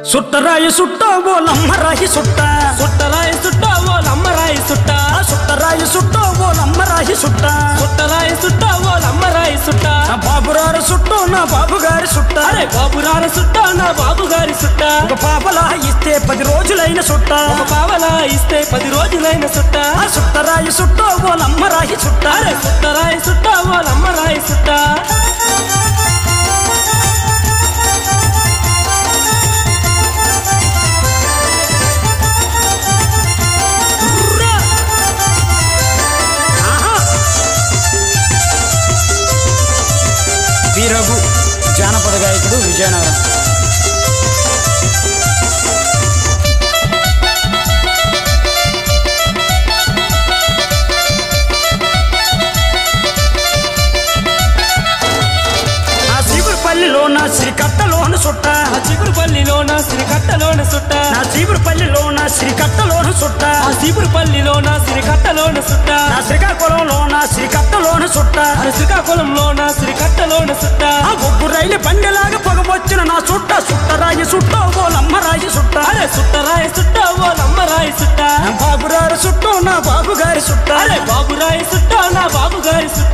సుట్టరాయి సుట్ట ఓ లమ్మరాయి సుట్ట సుట్టరాయి సుట్ట ఓ లమ్మరాయి సుట్ట ఆ సుట్టరాయి సుట్ట ఓ లమ్మరాయి సుట్ట సుట్టరాయి సుట్ట ఓ లమ్మరాయి సుట్ట నా బాబురారు సుట్టు నా బాబుగారి సుట్ట అరే బాబురాల సుట్ట నా బాబు గారి సుట్ట ఒక పాపలా ఇస్తే పది రోజులైన సుట్ట ఒక పావలా ఇస్తే పది రోజులైన సుట్ట ఆ సుట్టరాయి సుట్ట ఓ లమ్మరాయి సుట్ట అరే సుట్టరాయి సుట్ట ఓ లమ్మరాయి సుట్ట ఆహా. వీరగు జానపద గాయకుడు విజయనగరం ఆ చీపురుపల్లిలో నా శ్రీకట్టలోన సుట్ట ఆ చిగురుపల్లిలోన శ్రీకట్టలోన సుట్ట నా చీపురుపల్లిలో నా శ్రీకట్టలోన సుట్ట ఆ చిగురుపల్లిలోన శ్రీకట్టలోన సుట్ట నా శ్రీకాకుళంలో నా శ్రీకట్టలోన సుట్ట ఆ శ్రీకాకుళంలోన శ్రీకట్టలోన సుట్ట ఆ ఒగ్గు రైలు బండిలాగా పొగబొచ్చిన నా సుట్ట సుట్టరాయి సుట్ట ఓ లమ్మరాయి సుట్ట అరే సుట్టరాయి సుట్ట ఓ లమ్మరాయి సుట్ట నా బాబురారు సుట్టు నా బాబు గారి సుట్ట అరే బాబురాయి సుట్ట నా బాబు గారి సుట్ట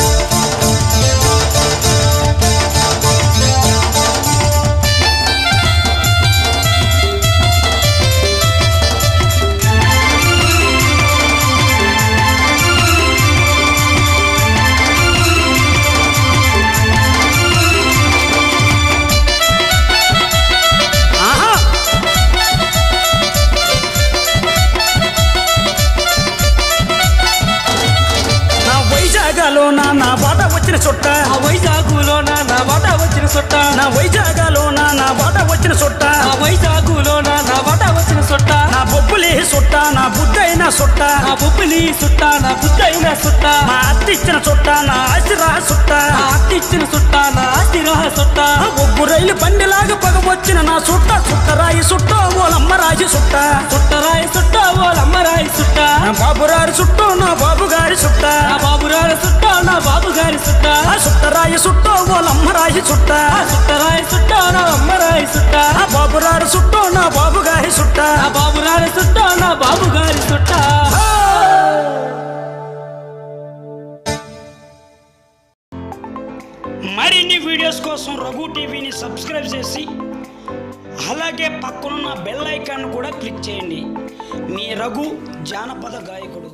ఆహా నా వైజాగాలో నా నా బాట వచ్చిన చుట్ట ఆ వైజాగులోన నా బాట వచ్చిన సుట్ట నా వైజాగాలో నా నా బాట వచ్చిన చుట్ట ఆ వైజాగులోన నా బాట వచ్చిన సుట్ట నా బొబ్బులి సుట్ట నా బుద్ధైన సుట్ట నా బొబ్బిలి సుట్ట నా బుద్ధైన సుట్ట నా అత్తిచ్చిన చుట్ట నా ఆశిరా సుట్ట నా అత్తిచ్చిన సుట్ట నా ఆస్తిరహ సుట్ట ఆ ఒగ్గు రైలు బండిలాగా పొగబొచ్చిన నా సుట్ట సుట్టరాయి సుట్ట ఓ లమ్మరాయి సుట్ట సుట్టరాయి సుట్ట ఓ లమ్మరాయి సుట్ట నా బాబురారి సుట్టు నా బాబు గారి సుట్ట నా బాబురాల సుట్ట నా బాబు గారి సుట్ట ఆ సుట్టరాయి సుట్టు ఓ లమ్మరాయి సుట్ట ఆ సుట్టరాయి సుట్ట నా అమ్మరాయి సుట్ట ఆ బాబురారు సుట్టు నా బాబు గారి సుట్ట నా బాబురాల సుట్ట నా బాబు గారి సుట్ట మరిన్ని వీడియోస్ కోసం రఘు టీవీని సబ్స్క్రైబ్ చేసి అలాగే పక్కనున్న బెల్ ఐకాన్ కూడా క్లిక్ చేయండి మీ రఘు జానపద గాయకుడు